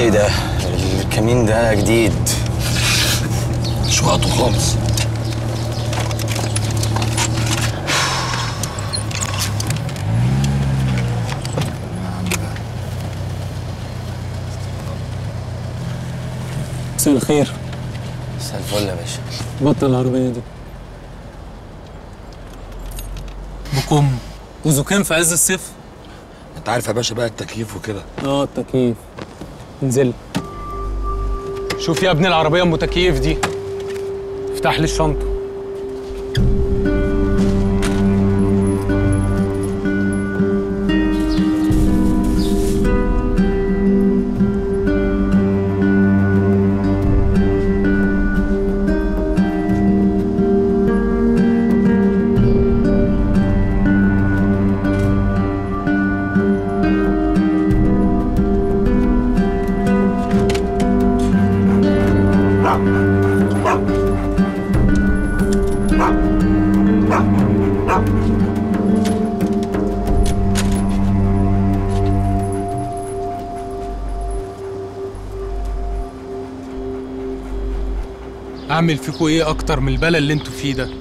ايه ده الكمين ده جديد مش وقته خالص مساء الخير مساء الفل يا باشا بطل العربية دي بكم وزكام في عز الصيف انت عارف يا باشا بقى التكييف وكده اه التكييف انزل شوف يا ابني العربية ام تكييف دي افتح لي الشنطة اعمل فيكوا ايه اكتر من البلا اللي انتوا فيه ده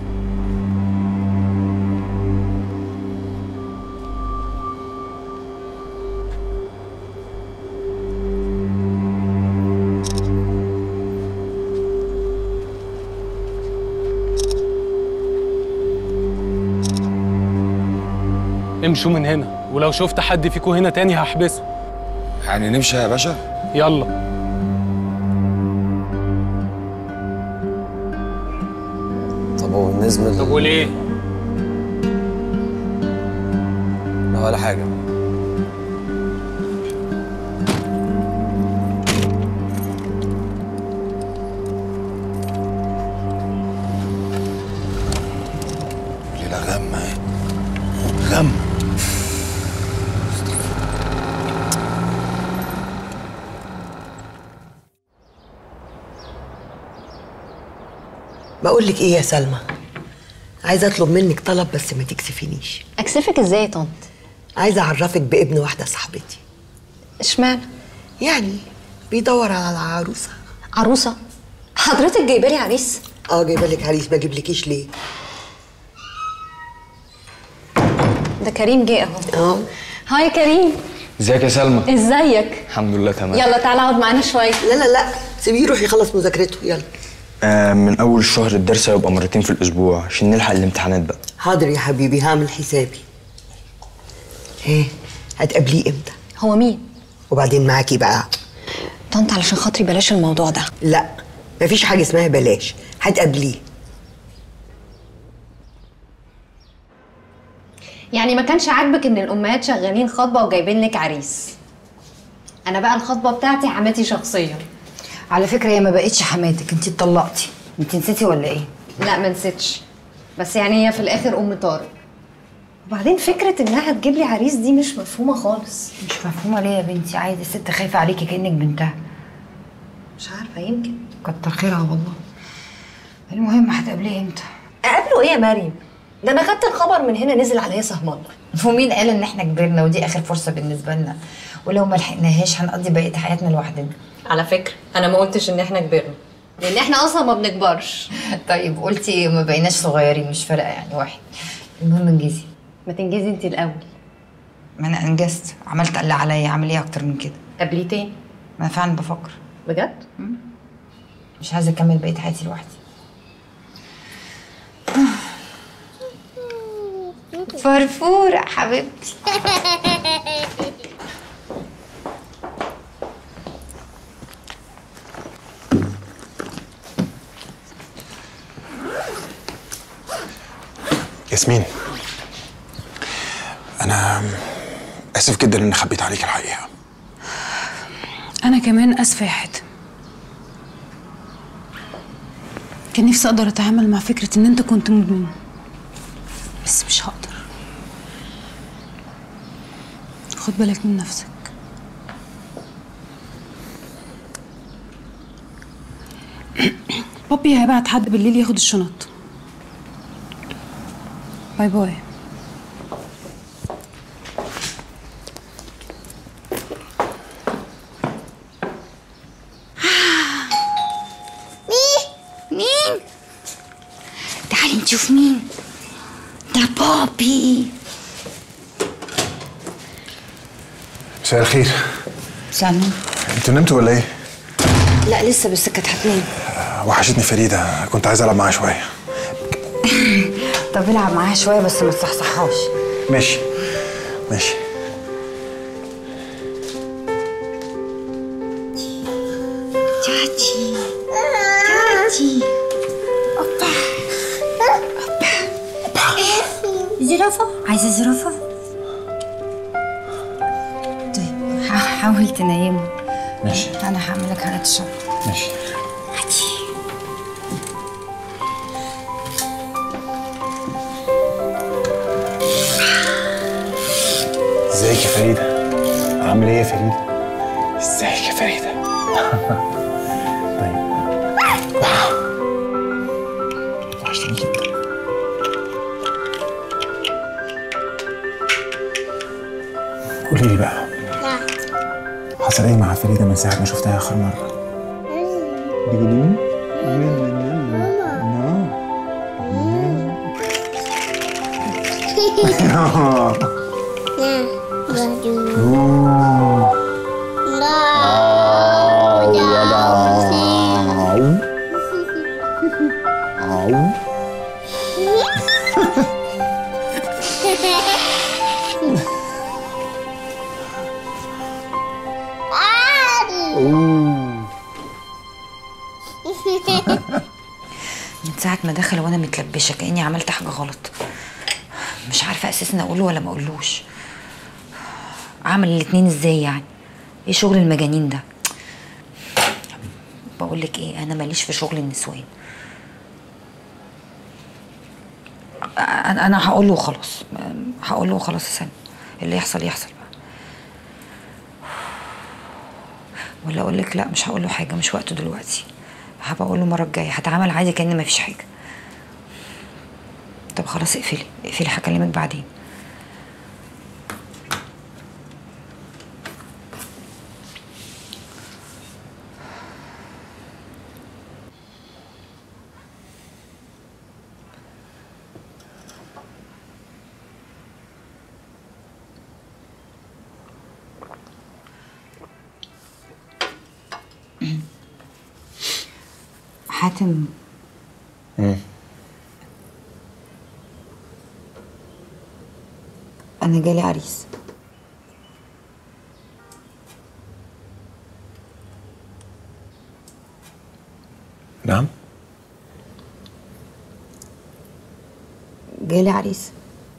امشوا من هنا ولو شفت حد فيكوا هنا تاني هحبسه يعني نمشي يا باشا يلا طب وبالنسبه طب وليه لا ولا حاجه ليلة غمة ايه غم بقول لك ايه يا سلمى عايزه اطلب منك طلب بس ما تكسفينيش اكسفك ازاي يا طنط عايزه اعرفك بابن واحده صاحبتي اشمعنى يعني بيدور على العروسه عروسه حضرتك جايبه لي عريس اه جايبه لك عريس ما اجيبلكيش ليه ده كريم جه اهو اه هاي يا كريم ازيك يا سلمى ازيك الحمد لله تمام يلا تعالى اقعد معانا شويه لا لا لا سيبيه يروح يخلص مذاكرته يلا آه من اول الشهر الدرس هيبقى مرتين في الاسبوع عشان نلحق الامتحانات بقى حاضر يا حبيبي هعمل حسابي ايه هتقابليه امتى هو مين وبعدين معاكي بقى طنط علشان خاطري بلاش الموضوع ده لا مفيش حاجه اسمها بلاش هتقابليه يعني ما كانش عاجبك ان الامهات شغالين خطبه وجايبين لك عريس انا بقى الخطبه بتاعتي حماتي شخصيا على فكره هي ما بقتش حماتك انت اتطلقتي انت نسيتي ولا ايه لا ما نسيتش بس يعني هي في الاخر ام طارق وبعدين فكره انها تجيب لي عريس دي مش مفهومه خالص مش مفهومه ليه يا بنتي عادي الست خايفه عليكي كانك بنتها مش عارفه يمكن كتر خيرها والله المهم هتقابليه امتى اقابله ايه يا مريم ده انا خدت الخبر من هنا نزل عليا سهم الله ومين قال ان احنا كبرنا ودي اخر فرصه بالنسبه لنا ولو ما لحقناهاش هنقضي بقيه حياتنا لوحدنا على فكره انا ما قلتش ان احنا كبرنا لان احنا اصلا ما بنكبرش طيب قلتي ما بقيناش صغيرين مش فارقه يعني واحد المهم انجزي ما تنجزي انت الاول ما انا انجزت عملت اللي عليا اعمل ايه اكتر من كده قبليه تاني ما انا فعلا بفكر بجد مش عايزه اكمل بقيه حياتي لوحدي فرفورة حبيبتي ياسمين انا اسف جدا اني خبيت عليك الحقيقه أنا كمان آسفة يا حاتم كان نفسي أقدر أتعامل مع فكرة إن أنت كنت مدمن بس مش هقدر خد بالك من نفسك بابي هيبعت حد بالليل ياخد الشنط باي باي شوف مين ده بابي مساء الخير سلام انتوا نمتوا ولا ايه؟ لا لسه بس كانت هتنام وحشتني فريده كنت عايز العب معاها شويه طب العب معاها شويه بس ما تصحصحهاش ماشي ماشي تاتي تاتي اوبا اوبا زرافه عايزه زرافه طيب ح- حاول تنيمه ماشي انا هعمل لك حاجه تشرب ماشي هاتي ازيك يا فريده؟ عامل ايه يا فريده؟ ازيك يا فريده؟ طيب وحشتني جدا قولي لي بقى حصل ايه مع فريده من ساعه ما شفتها اخر مره؟ بيقولوا من ساعة ما دخل وانا متلبشة كأني عملت حاجة غلط مش عارفة اساسا اقوله ولا ما اقولوش عمل الاتنين ازاي يعني ايه شغل المجانين ده بقول لك ايه انا ماليش في شغل النسوان انا انا هقول له خلاص هقول له خلاص يا سلمى اللي يحصل يحصل بقى ولا اقول لك لا مش هقول له حاجه مش وقته دلوقتي هبقى اقول له المره الجايه هتعامل عادي كأن مفيش حاجه طب خلاص اقفلي اقفلي هكلمك بعدين حاتم انا جالي عريس نعم جالي عريس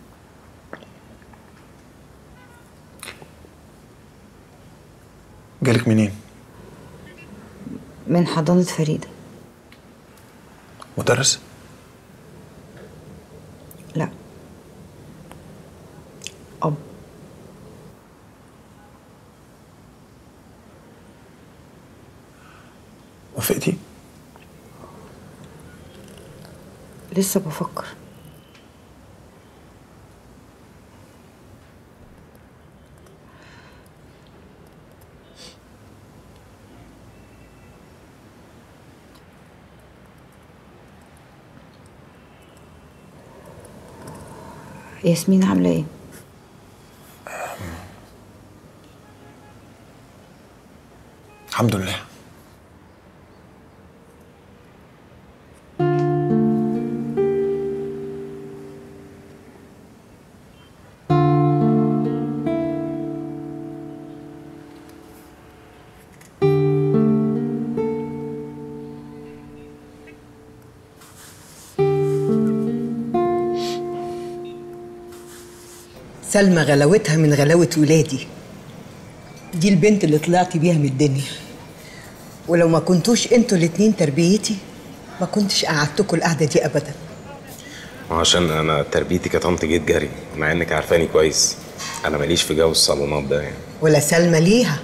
جالك منين؟ من حضانة فريدة مدرس؟ لا أب وافقتي؟ لسه بفكر ياسمين عاملة ايه؟ الحمد لله سلمى غلاوتها من غلاوة ولادي دي البنت اللي طلعت بيها من الدنيا ولو ما كنتوش انتوا الاتنين تربيتي ما كنتش قعدتكوا القعدة دي أبدا عشان انا تربيتي كطنط جيت جري مع انك عارفاني كويس انا ماليش في جو الصالونات ده يعني ولا سلمى ليها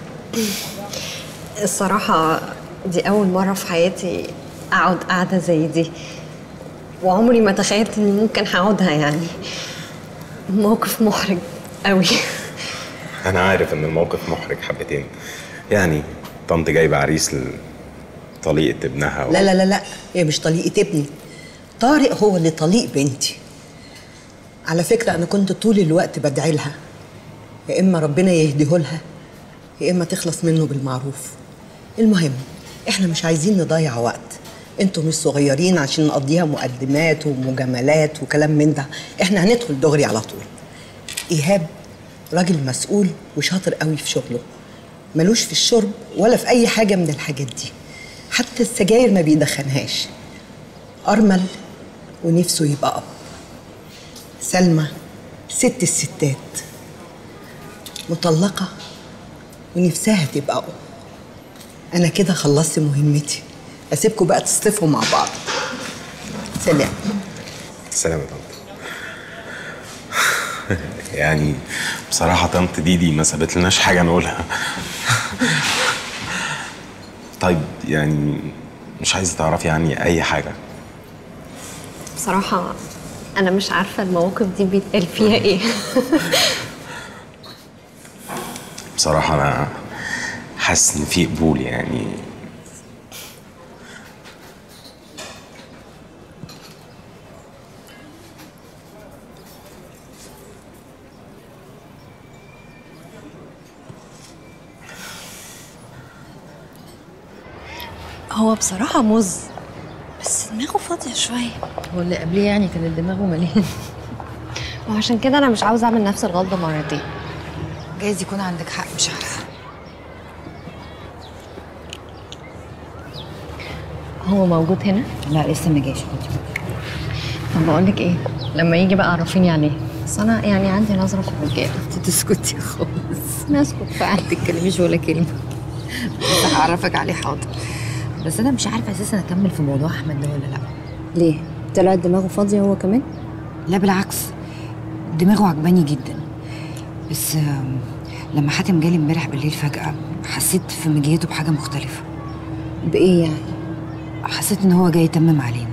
الصراحة دي أول مرة في حياتي أقعد قعدة زي دي وعمري ما تخيلت إني ممكن هقعدها يعني موقف محرج قوي انا عارف ان الموقف محرج حبتين يعني طنط جايبه عريس لطليقه ابنها و... لا لا لا لا هي مش طليقة ابني طارق هو اللي طليق بنتي على فكرة أنا كنت طول الوقت بدعي لها يا إما ربنا يهديه لها يا إما تخلص منه بالمعروف المهم إحنا مش عايزين نضيع وقت انتوا مش صغيرين عشان نقضيها مقدمات ومجاملات وكلام من ده احنا هندخل دغري على طول ايهاب راجل مسؤول وشاطر قوي في شغله ملوش في الشرب ولا في اي حاجه من الحاجات دي حتى السجاير ما بيدخنهاش ارمل ونفسه يبقى اب سلمى ست الستات مطلقه ونفسها تبقى ام انا كده خلصت مهمتي اسيبكم بقى تصطفوا مع بعض سلام سلام يا طنط يعني بصراحة طنط ديدي ما سابت لناش حاجة نقولها طيب يعني مش عايزة تعرفي عني أي حاجة بصراحة أنا مش عارفة المواقف دي بيتقال فيها إيه بصراحة أنا حاسس إن في قبول يعني هو بصراحة مز بس دماغه فاضية شوية هو اللي قبليه يعني كانت دماغه مليان وعشان كده أنا مش عاوزة أعمل نفس الغلطة مرتين جايز يكون عندك حق مش عارفه هو موجود هنا؟ لا لسه ما جاش طب بقول لك إيه لما يجي بقى عرفيني عليه بس أنا يعني عندي نظرة في الرجالة تسكتي خالص نسكت فعلا ما تتكلميش ولا كلمه بس هعرفك عليه حاضر بس انا مش عارفه اساسا اكمل في موضوع احمد ده ولا لا ليه؟ طلع دماغه فاضية هو كمان؟ لا بالعكس دماغه عجباني جدا بس آم، لما حاتم جالي امبارح بالليل فجأة حسيت في مجيته بحاجة مختلفة بإيه يعني؟ حسيت ان هو جاي يتمم علينا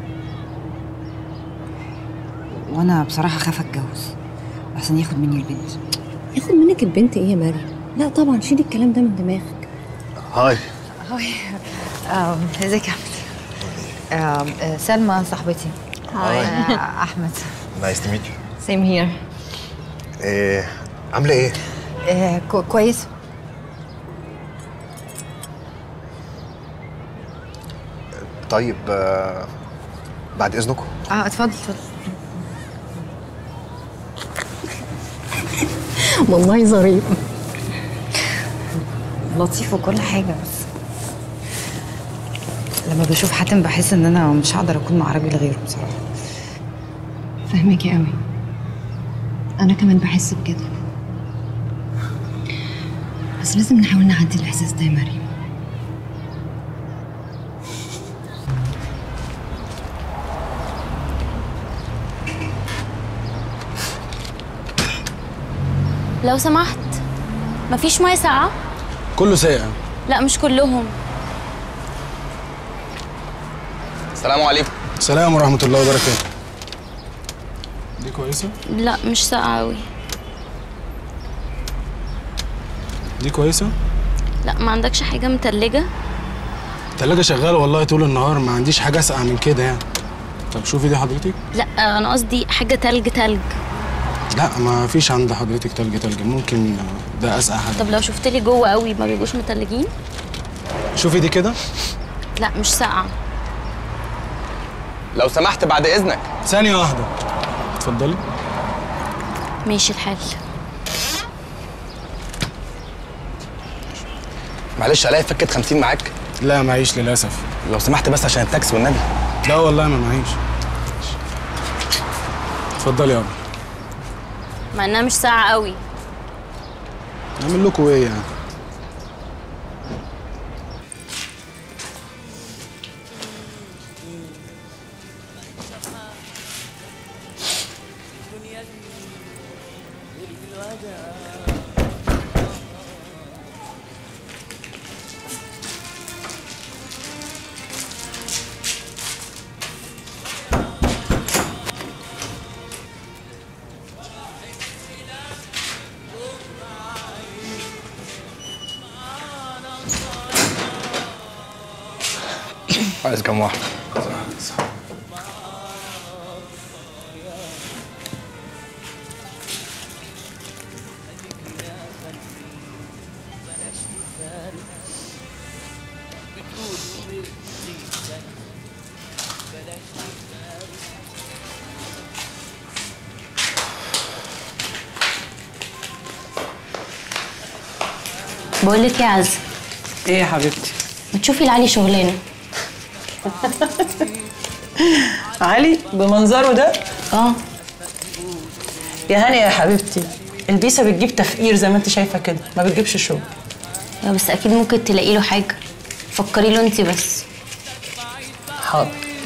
وانا بصراحة خاف اتجوز احسن ياخد مني البنت ياخد منك البنت إيه يا مريم؟ لا طبعا شيلي الكلام ده من دماغك هاي هاي آم، ازيك يا احمد آم، آه، سلمى صاحبتي هاي. آه، احمد نايس تو ميت يو سيم هير ايه عامله ايه آه، كو- كويس طيب آه، بعد اذنكم اه اتفضل اتفضل والله ظريف لطيف وكل حاجة بس لما بشوف حاتم بحس ان انا مش هقدر اكون مع راجل غيره بصراحة فاهمك قوي انا كمان بحس بكده بس لازم نحاول نعدي الاحساس ده يا مريم لو سمحت مفيش مية ساقعة؟ كله ساقع لا مش كلهم السلام عليكم السلام ورحمة الله وبركاته دي كويسة؟ لا مش ساقعة أوي دي كويسة؟ لا ما عندكش حاجة متلجة؟ التلاجة شغالة والله طول النهار ما عنديش حاجة أسقع من كده يعني طب شوفي دي حضرتك لا أنا قصدي حاجة تلج تلج لا ما فيش عند حضرتك تلج تلج ممكن ده أسقع حاجة طب لو شفت لي جوه قوي ما بيبقوش متلجين؟ شوفي دي كده لا مش ساقعة لو سمحت بعد اذنك ثانية واحدة اتفضلي ماشي الحال معلش الاقي فكه 50 معاك لا معيش للأسف لو سمحت بس عشان التاكسي والنبي لا والله ما معيش اتفضلي يابا مع إنها مش ساقعة قوي نعمل لكم ايه يعني عايز كام واحد بقول لك يا عز ايه يا حبيبتي ما تشوفي لعلي شغلانه علي بمنظره ده اه يا هاني يا حبيبتي البيسه بتجيب تفقير زي ما انت شايفه كده ما بتجيبش شغل لا بس اكيد ممكن تلاقي له حاجه فكري له انت بس حاضر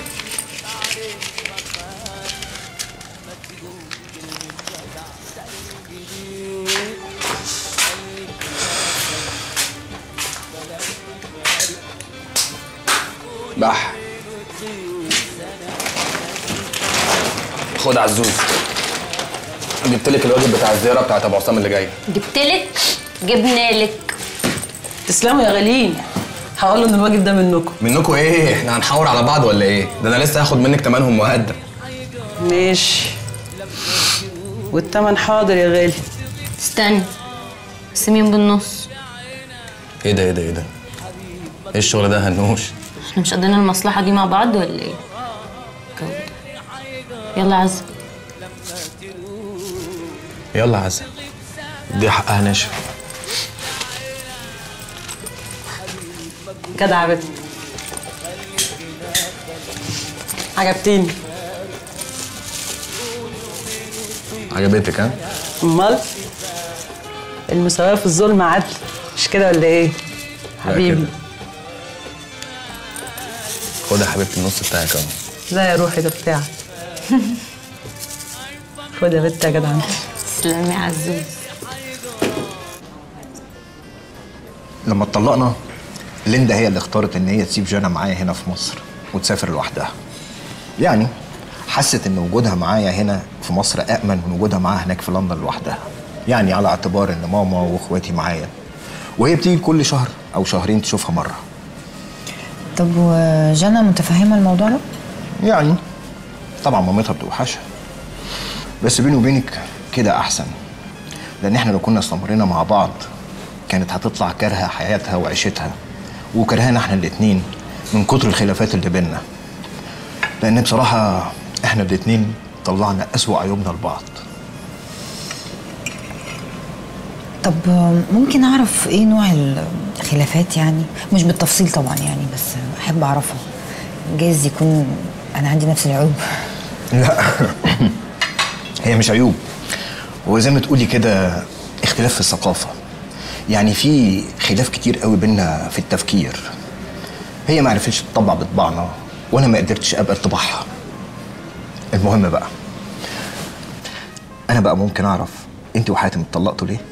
بح خد عزوز جبت لك الواجب بتاع الزياره بتاعت ابو عصام اللي جايه جبتلك جبنا لك تسلموا يا غاليين هقول له ان الواجب ده منكم منكم ايه احنا هنحور على بعض ولا ايه ده انا لسه هاخد منك تمنهم مقدم ماشي والتمن حاضر يا غالي استني سمين بالنص ايه ده ايه ده ايه ده ايه الشغل ده هنوش احنا مش قضينا المصلحه دي مع بعض ولا ايه جو. يلا عز يلا عزة دي حقها ناشف جدع يا بنت عجبتيني عجبتك ها امال المساواة في الظلم عدل مش كده ولا ايه؟ حبيبي خد يا حبيبتي النص بتاعك اهو لا يا روحي ده بتاعك خد يا بنت يا جدع انت تسلمي يا عزوز لما اتطلقنا ليندا هي اللي اختارت ان هي تسيب جانا معايا هنا في مصر وتسافر لوحدها يعني حست ان وجودها معايا هنا في مصر امن من وجودها معاها هناك في لندن لوحدها يعني على اعتبار ان ماما واخواتي معايا وهي بتيجي كل شهر او شهرين تشوفها مره طب وجنى متفهمه الموضوع ده يعني طبعا مامتها بتوحشها بس بيني وبينك كده احسن لان احنا لو كنا استمرينا مع بعض كانت هتطلع كارهه حياتها وعيشتها وكرهانا احنا الاتنين من كتر الخلافات اللي بينا لان بصراحه احنا الاتنين طلعنا اسوأ عيوبنا لبعض طب ممكن اعرف ايه نوع الخلافات يعني مش بالتفصيل طبعا يعني بس احب اعرفها جايز يكون انا عندي نفس العيوب لا هي مش عيوب هو زي ما تقولي كده اختلاف في الثقافة يعني في خلاف كتير قوي بينا في التفكير هي ما عرفتش تطبع بطباعنا وانا ما قدرتش ابقى طباعها المهم بقى انا بقى ممكن اعرف انت وحاتم اتطلقتوا ليه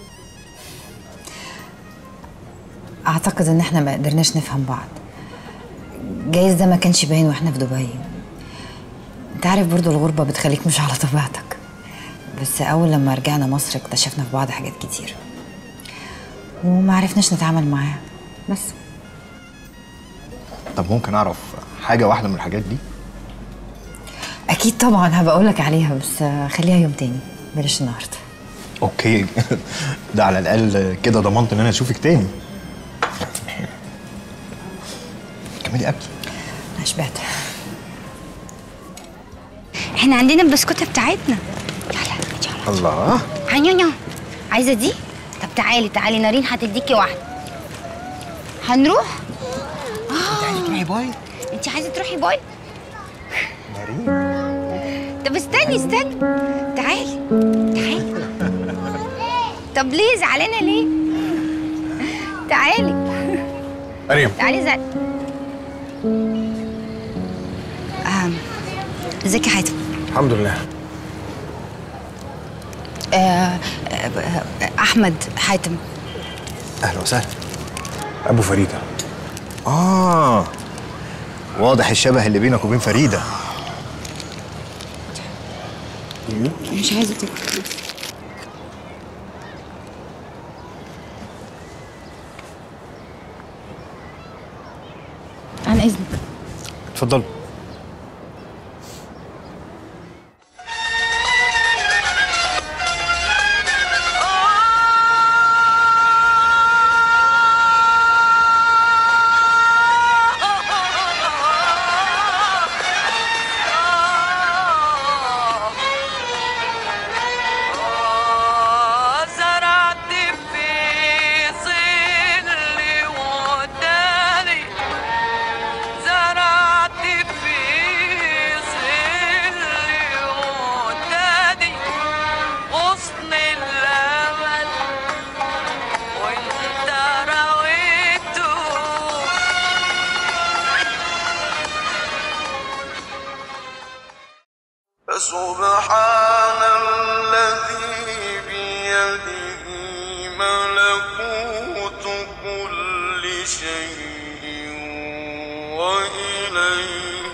اعتقد ان احنا ما قدرناش نفهم بعض جايز ده ما كانش باين واحنا في دبي انت عارف برضو الغربة بتخليك مش على طبيعتك بس اول لما رجعنا مصر اكتشفنا في بعض حاجات كتير وما عرفناش نتعامل معاها بس طب ممكن اعرف حاجة واحدة من الحاجات دي اكيد طبعا هبقى اقولك عليها بس خليها يوم تاني بلاش النهارده اوكي ده على الاقل كده ضمنت ان انا اشوفك تاني كملي اكل انا شبعت احنا عندنا البسكوته بتاعتنا الله هنيونيو عايزه دي طب تعالي تعالي نارين هتديكي واحده هنروح انت عايزه تروحي باي انت عايزه تروحي باي طب استني استني تعالي تعالي طب ليه زعلانه ليه تعالي مريم تعالي زعل آم، ازيك يا حاتم الحمد لله آه آه آه، احمد حاتم اهلا وسهلا ابو فريده اه واضح الشبه اللي بينك وبين فريده مش عايزه تاكل عن اذنك اتفضل زرعت في ملكوت كل شيء وإليه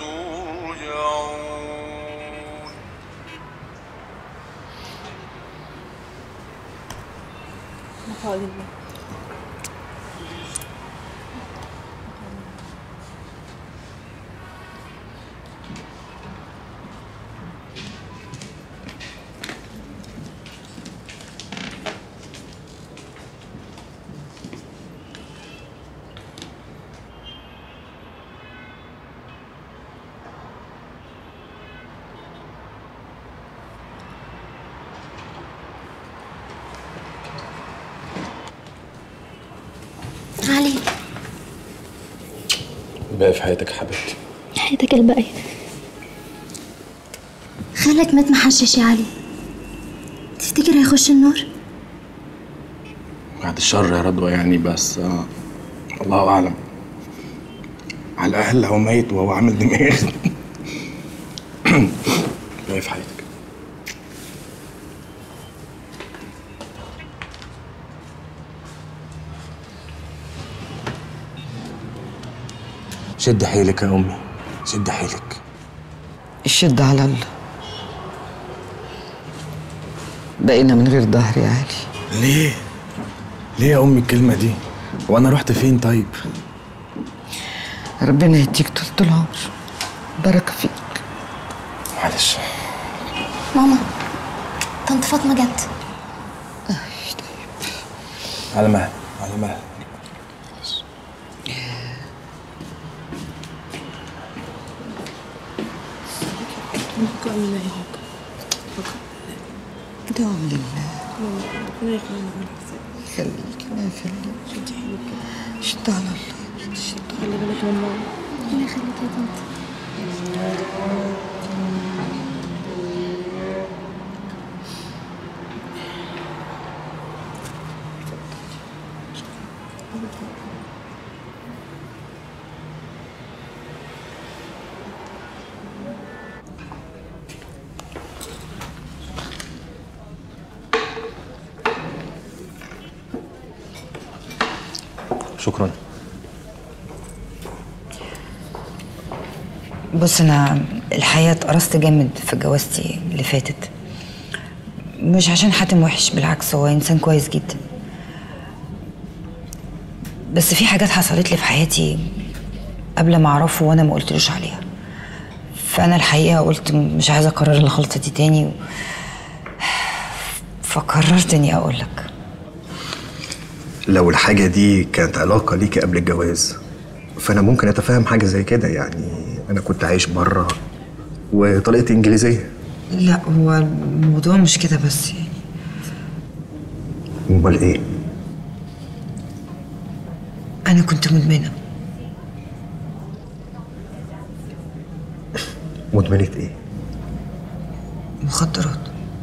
ترجعون علي باقي في حياتك يا حبيبتي حياتك الباقية خالك مات محشش يا علي تفتكر هيخش النور؟ بعد الشر يا رضوى يعني بس آه الله اعلم على الاقل لو ميت وهو عامل دماغ باقي في حياتك شد حيلك يا امي شد حيلك الشد على الله بقينا من غير ظهر يا علي ليه ليه يا امي الكلمه دي وانا رحت فين طيب ربنا يديك طول العمر بركة فيك معلش ماما طنط فاطمة جت على مهل على مهل دوام لله يخليك ما يخليك شد على الله شد خلي بالك من ماما الله يخليك يا طنط شكرا بص انا الحقيقه اتقرصت جامد في جوازتي اللي فاتت مش عشان حاتم وحش بالعكس هو انسان كويس جدا بس في حاجات حصلت لي في حياتي قبل ما اعرفه وانا ما قلتلوش عليها فانا الحقيقه قلت مش عايزه اكرر الغلطه دي تاني و... فقررت اني اقول لك لو الحاجة دي كانت علاقة ليكي قبل الجواز فأنا ممكن أتفهم حاجة زي كده يعني أنا كنت عايش بره وطلقت إنجليزية لا هو الموضوع مش كده بس يعني أمال إيه؟ انا كنت مدمنه مدمنة إيه؟ مخدرات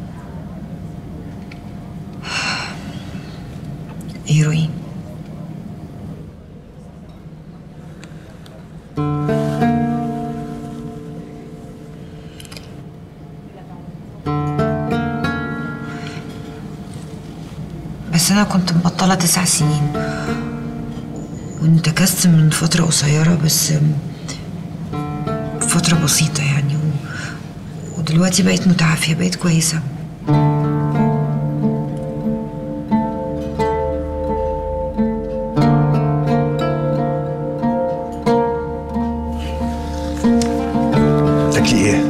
هيروين بس انا كنت مبطله تسع سنين وانتكست من فتره قصيره بس فتره بسيطه يعني و... ودلوقتي بقيت متعافيه بقيت كويسه تاكلي إيه؟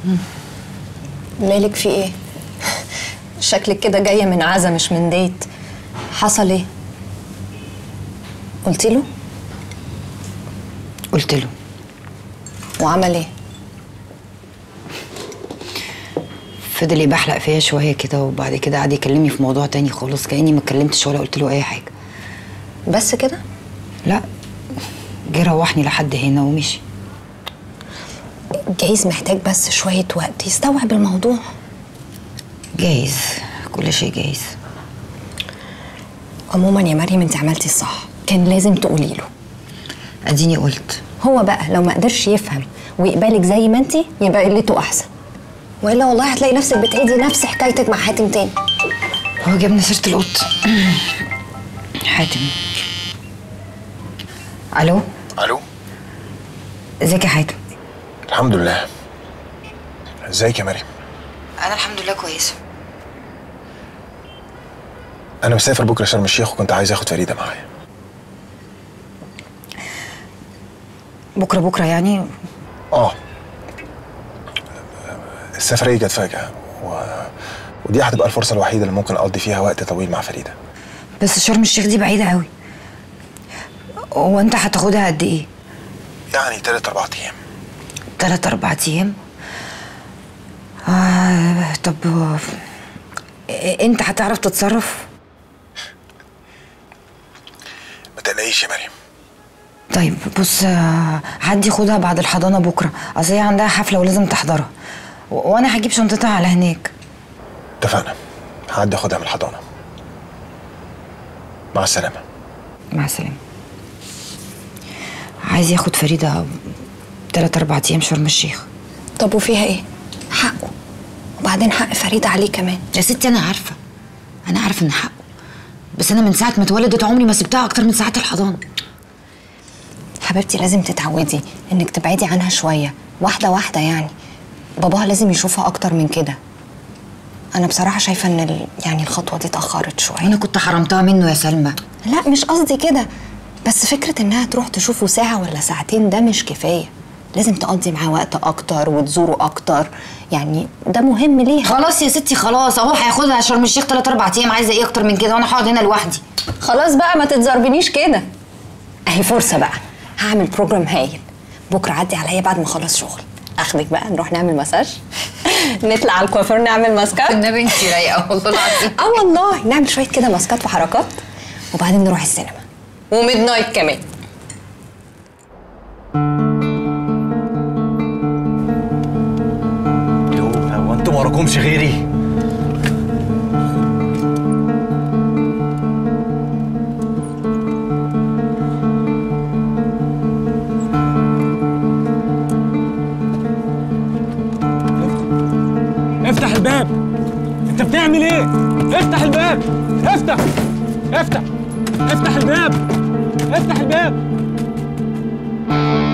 مالك في ايه شكلك كده جايه من عزا مش من ديت حصل ايه قلت له قلت له وعمل ايه فضل يبحلق فيا شويه كده وبعد كده قعد يكلمني في موضوع تاني خالص كاني ما اتكلمتش ولا قلت له اي حاجه بس كده لا جه روحني لحد هنا ومشي جايز محتاج بس شويه وقت يستوعب الموضوع جايز كل شيء جايز عموما يا مريم انت عملتي الصح كان لازم تقولي له اديني قلت هو بقى لو ما قدرش يفهم ويقبلك زي ما انت يبقى قلته احسن والا والله هتلاقي نفسك بتعيدي نفس حكايتك مع حاتم تاني هو جابني سيره القط حاتم الو الو ازيك يا حاتم الحمد لله ازيك يا مريم انا الحمد لله كويسه انا مسافر بكره شرم الشيخ وكنت عايز اخد فريده معايا بكره بكره يعني اه السفريه جت فجاه و... ودي هتبقى الفرصه الوحيده اللي ممكن اقضي فيها وقت طويل مع فريده بس شرم الشيخ دي بعيده قوي هو انت هتاخدها قد ايه يعني تلات اربع ايام تلات اربع ايام آه طب آه، انت هتعرف تتصرف ما تقلقيش يا مريم طيب بص آه، عدي خدها بعد الحضانه بكره اصل هي عندها حفله ولازم تحضرها و- وانا هجيب شنطتها على هناك اتفقنا هعدي اخدها من الحضانه مع السلامه مع السلامه عايز ياخد فريده تلات اربع ايام شرم الشيخ طب وفيها ايه حقه وبعدين حق فريده عليه كمان يا ستي انا عارفه انا عارفه ان حقه بس انا من ساعه ما اتولدت عمري ما سبتها اكتر من ساعات الحضانه حبيبتي لازم تتعودي انك تبعدي عنها شويه واحده واحده يعني باباها لازم يشوفها اكتر من كده انا بصراحه شايفه ان ال... يعني الخطوه دي اتاخرت شويه انا كنت حرمتها منه يا سلمى لا مش قصدي كده بس فكره انها تروح تشوفه ساعه ولا ساعتين ده مش كفايه لازم تقضي معاه وقت اكتر وتزوره اكتر يعني ده مهم ليها خلاص يا ستي خلاص اهو هياخدها شرم الشيخ تلات اربع ايام عايزه ايه اكتر من كده وانا هقعد هنا لوحدي خلاص بقى ما تتزربنيش كده اهي فرصه بقى هعمل بروجرام هايل بكره عدي عليا بعد ما اخلص شغل اخدك بقى نروح نعمل مساج نطلع على الكوافير نعمل ماسكات النبي انت رايقه والله العظيم اه والله نعمل شويه كده ماسكات وحركات وبعدين نروح السينما وميد نايت كمان هو انتوا ما وراكمش غيري افتح الباب انت بتعمل ايه افتح الباب افتح افتح افتح الباب افتح الباب